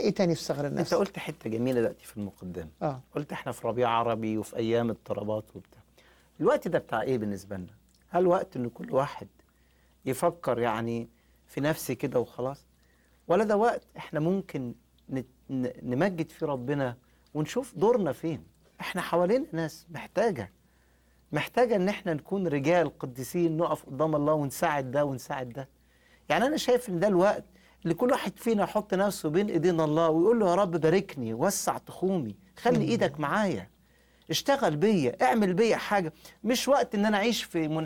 ايه تاني في صغر النفس انت قلت حته جميله دلوقتي في المقدمه اه قلت احنا في ربيع عربي وفي ايام اضطرابات وبتاع الوقت ده بتاع ايه بالنسبه لنا هل وقت ان كل واحد يفكر يعني في نفسه كده وخلاص ولا ده وقت احنا ممكن نت- ن- نمجد فيه ربنا ونشوف دورنا فين احنا حوالينا ناس محتاجه محتاجه ان احنا نكون رجال قديسين نقف قدام الله ونساعد ده ونساعد ده يعني انا شايف ان ده الوقت اللي كل واحد فينا يحط نفسه بين ايدين الله ويقول له يا رب باركني وسع تخومي خلي ايدك معايا اشتغل بيا اعمل بيا حاجه مش وقت ان انا اعيش في